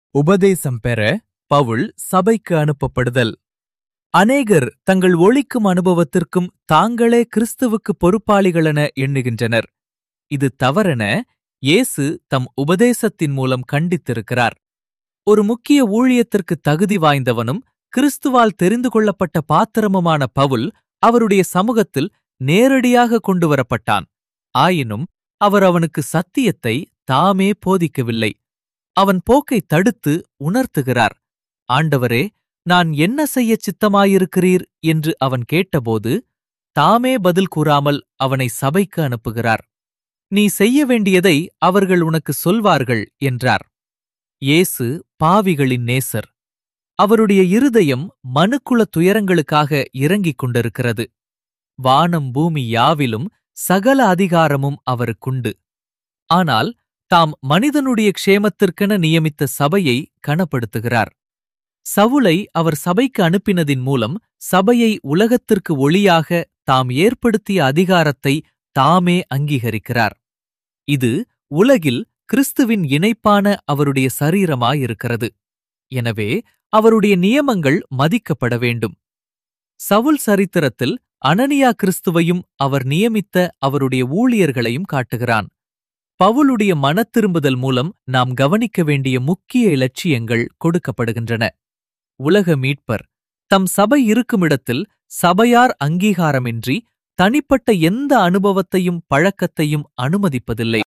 உபதேசம் பெற பவுல் சபைக்கு அனுப்பப்படுதல் அநேகர் தங்கள் ஒளிக்கும் அனுபவத்திற்கும் தாங்களே கிறிஸ்துவுக்கு பொறுப்பாளிகளென எண்ணுகின்றனர் இது தவறென இயேசு தம் உபதேசத்தின் மூலம் கண்டித்திருக்கிறார் ஒரு முக்கிய ஊழியத்திற்கு தகுதி வாய்ந்தவனும் கிறிஸ்துவால் தெரிந்து கொள்ளப்பட்ட பாத்திரமுமான பவுல் அவருடைய சமூகத்தில் நேரடியாக கொண்டு வரப்பட்டான் ஆயினும் அவர் அவனுக்கு சத்தியத்தை தாமே போதிக்கவில்லை அவன் போக்கை தடுத்து உணர்த்துகிறார் ஆண்டவரே நான் என்ன செய்யச் சித்தமாயிருக்கிறீர் என்று அவன் கேட்டபோது தாமே பதில் கூறாமல் அவனை சபைக்கு அனுப்புகிறார் நீ செய்ய வேண்டியதை அவர்கள் உனக்கு சொல்வார்கள் என்றார் இயேசு பாவிகளின் நேசர் அவருடைய இருதயம் மனுக்குல துயரங்களுக்காக இறங்கிக் கொண்டிருக்கிறது வானம் பூமி யாவிலும் சகல அதிகாரமும் அவருக்குண்டு ஆனால் தாம் மனிதனுடைய க்ஷேமத்திற்கென நியமித்த சபையை கனப்படுத்துகிறார் சவுலை அவர் சபைக்கு அனுப்பினதின் மூலம் சபையை உலகத்திற்கு ஒளியாக தாம் ஏற்படுத்திய அதிகாரத்தை தாமே அங்கீகரிக்கிறார் இது உலகில் கிறிஸ்துவின் இணைப்பான அவருடைய சரீரமாயிருக்கிறது எனவே அவருடைய நியமங்கள் மதிக்கப்பட வேண்டும் சவுல் சரித்திரத்தில் அனனியா கிறிஸ்துவையும் அவர் நியமித்த அவருடைய ஊழியர்களையும் காட்டுகிறான் பவுலுடைய மனத்திரும்புதல் மூலம் நாம் கவனிக்க வேண்டிய முக்கிய இலட்சியங்கள் கொடுக்கப்படுகின்றன உலக மீட்பர் தம் சபை இருக்குமிடத்தில் சபையார் அங்கீகாரமின்றி தனிப்பட்ட எந்த அனுபவத்தையும் பழக்கத்தையும் அனுமதிப்பதில்லை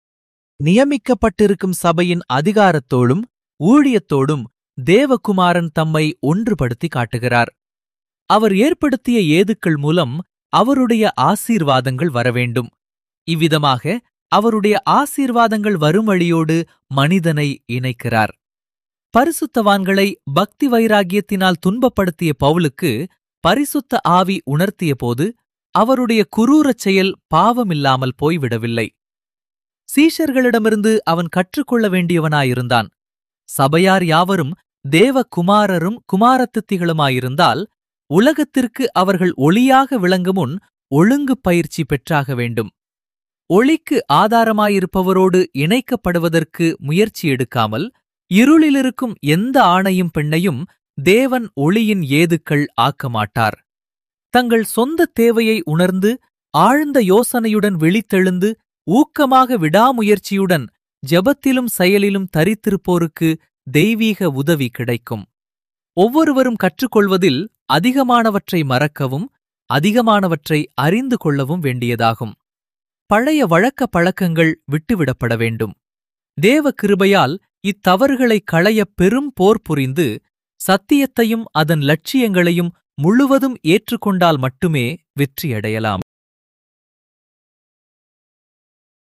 நியமிக்கப்பட்டிருக்கும் சபையின் அதிகாரத்தோடும் ஊழியத்தோடும் தேவகுமாரன் தம்மை ஒன்றுபடுத்தி காட்டுகிறார் அவர் ஏற்படுத்திய ஏதுக்கள் மூலம் அவருடைய ஆசீர்வாதங்கள் வரவேண்டும் இவ்விதமாக அவருடைய ஆசீர்வாதங்கள் வரும் வழியோடு மனிதனை இணைக்கிறார் பரிசுத்தவான்களை பக்தி வைராகியத்தினால் துன்பப்படுத்திய பவுலுக்கு பரிசுத்த ஆவி உணர்த்தியபோது அவருடைய குரூரச் செயல் பாவமில்லாமல் போய்விடவில்லை சீஷர்களிடமிருந்து அவன் கற்றுக்கொள்ள வேண்டியவனாயிருந்தான் சபையார் யாவரும் தேவ குமாரரும் குமாரத்தித்திகளுமாயிருந்தால் உலகத்திற்கு அவர்கள் ஒளியாக விளங்குமுன் ஒழுங்கு பயிற்சி பெற்றாக வேண்டும் ஒளிக்கு ஆதாரமாயிருப்பவரோடு இணைக்கப்படுவதற்கு முயற்சி எடுக்காமல் இருளிலிருக்கும் எந்த ஆணையும் பெண்ணையும் தேவன் ஒளியின் ஏதுக்கள் ஆக்கமாட்டார் தங்கள் சொந்த தேவையை உணர்ந்து ஆழ்ந்த யோசனையுடன் விழித்தெழுந்து ஊக்கமாக விடாமுயற்சியுடன் ஜெபத்திலும் செயலிலும் தரித்திருப்போருக்கு தெய்வீக உதவி கிடைக்கும் ஒவ்வொருவரும் கற்றுக்கொள்வதில் அதிகமானவற்றை மறக்கவும் அதிகமானவற்றை அறிந்து கொள்ளவும் வேண்டியதாகும் பழைய வழக்க பழக்கங்கள் விட்டுவிடப்பட வேண்டும் தேவ கிருபையால் இத்தவறுகளைக் களைய பெரும் போர் புரிந்து சத்தியத்தையும் அதன் லட்சியங்களையும் முழுவதும் ஏற்றுக்கொண்டால் மட்டுமே வெற்றியடையலாம்